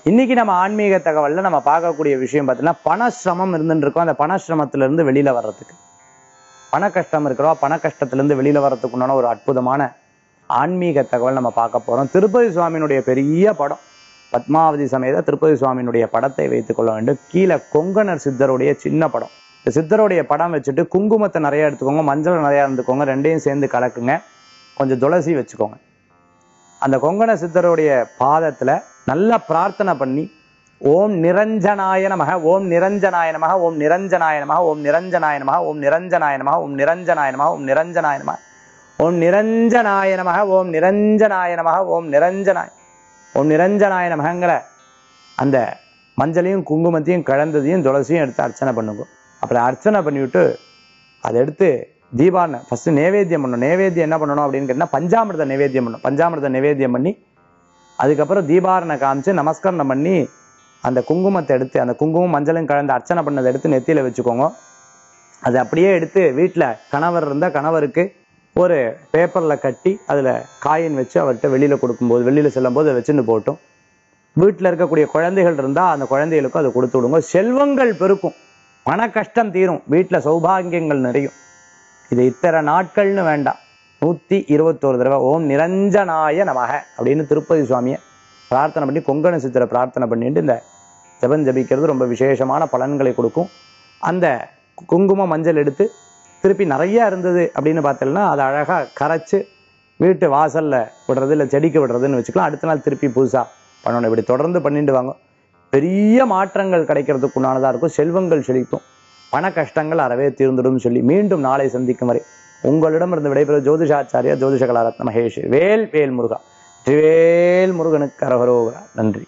இன்னைக்கு நம்ம ஆன்மீக தகவல்ல நம்ம பார்க்கக்கூடிய விஷயம் பார்த்தீங்கன்னா பணசிரமம் இருந்துட்டு இருக்கோம் அந்த பணசிரமத்துல இருந்து வெளியில வர்றதுக்கு பண கஷ்டம் இருக்கிறோம் பண கஷ்டத்துல இருந்து வெளியில வர்றதுக்கு உண்டான ஒரு அற்புதமான ஆன்மீக தகவல் நம்ம பார்க்க போறோம் திருப்பதி சுவாமியினுடைய பெரிய படம் பத்மாவதி சமேத திருப்பதி சுவாமியினுடைய படத்தை வைத்துக் கொள்ள வேண்டும் கீழே கொங்கணர் சித்தருடைய சின்ன படம் இந்த சித்தருடைய படம் வச்சுட்டு குங்குமத்தை நிறைய எடுத்துக்கோங்க மஞ்சள் நிறைய எடுத்துக்கோங்க ரெண்டையும் சேர்ந்து கலக்குங்க கொஞ்சம் துளசி வச்சுக்கோங்க அந்த கொங்கண சித்தருடைய பாதத்துல நல்லா பிரார்த்தனை பண்ணி ஓம் நிரஞ்சனாய நமக ஓம் நிரஞ்சனாய நமக ஓம் நிரஞ்சனாய நமக ஓம் நிரஞ்சனாய நமக ஓம் நிரஞ்சனாய நமக ஓம் நிரஞ்சனாய நமக ஓம் நிரஞ்சனாய நமக ஓம் நிரஞ்சனாய நமக ஓம் நிரஞ்சனாய நமக ஓம் நிரஞ்சனாய ஓம் நிரஞ்சனாய நமகங்கிற அந்த மஞ்சளையும் குங்குமத்தையும் கலந்ததையும் துளசியும் எடுத்து அர்ச்சனை பண்ணுங்க அப்புறம் அர்ச்சனை பண்ணிவிட்டு அதை எடுத்து தீபான ஃபர்ஸ்ட் நேவேத்தியம் பண்ணணும் நேவேத்தியம் என்ன பண்ணணும் அப்படின்னு கேட்டால் பஞ்சாமிர்த நேவேத்தியம் பண்ணணும் பஞ்சாமிர்த நேவேத்தியம் பண்ணி அதுக்கப்புறம் தீபாரணை காமிச்சு நமஸ்கரணம் பண்ணி அந்த குங்குமத்தை எடுத்து அந்த குங்குமம் மஞ்சளும் கலந்து அர்ச்சனை பண்ணதை எடுத்து நெத்தியில வச்சுக்கோங்க அதை அப்படியே எடுத்து வீட்டில் கணவர் இருந்தால் கணவருக்கு ஒரு பேப்பரில் கட்டி அதில் காயின் வச்சு அவர்கிட்ட வெளியில் கொடுக்கும்போது வெளியில் செல்லும்போது அதை வச்சுன்னு போட்டும் வீட்டில் இருக்கக்கூடிய குழந்தைகள் இருந்தால் அந்த குழந்தைகளுக்கும் அதை கொடுத்து விடுங்க செல்வங்கள் பெருக்கும் மன கஷ்டம் தீரும் வீட்டில் சௌபாகியங்கள் நிறையும் இது இத்தனை நாட்கள்னு வேண்டாம் நூற்றி இருபத்தோரு தடவை ஓம் நிரஞ்சனாய நமக அப்படின்னு திருப்பதி சுவாமியை பிரார்த்தனை பண்ணி கொங்கண சித்திரை பிரார்த்தனை பண்ணிட்டு இந்த ஜெபம் ஜபிக்கிறது ரொம்ப விசேஷமான பலன்களை கொடுக்கும் அந்த குங்கும மஞ்சள் எடுத்து திருப்பி நிறைய இருந்தது அப்படின்னு பார்த்தோம்னா அதை அழகாக கரைச்சு வீட்டு வாசல்ல விடுறது இல்லை செடிக்கு விடுறதுன்னு வச்சுக்கலாம் அடுத்த நாள் திருப்பி புதுசா பண்ணணும் இப்படி தொடர்ந்து பண்ணிட்டு வாங்க பெரிய மாற்றங்கள் கிடைக்கிறதுக்குண்டானதா இருக்கும் செல்வங்கள் செழிக்கும் பண கஷ்டங்கள் அறவே தீர்ந்துடும் சொல்லி மீண்டும் நாளை சந்திக்கும் வரை உங்களிடமிருந்து விடைபெறும் ஜோதிஷாச்சாரியா ஜோதிஷ கலாரத்ன மகேஷ் வேல் வேல் முருகா வேல் முருகனுக்கு அரகரோகரா நன்றி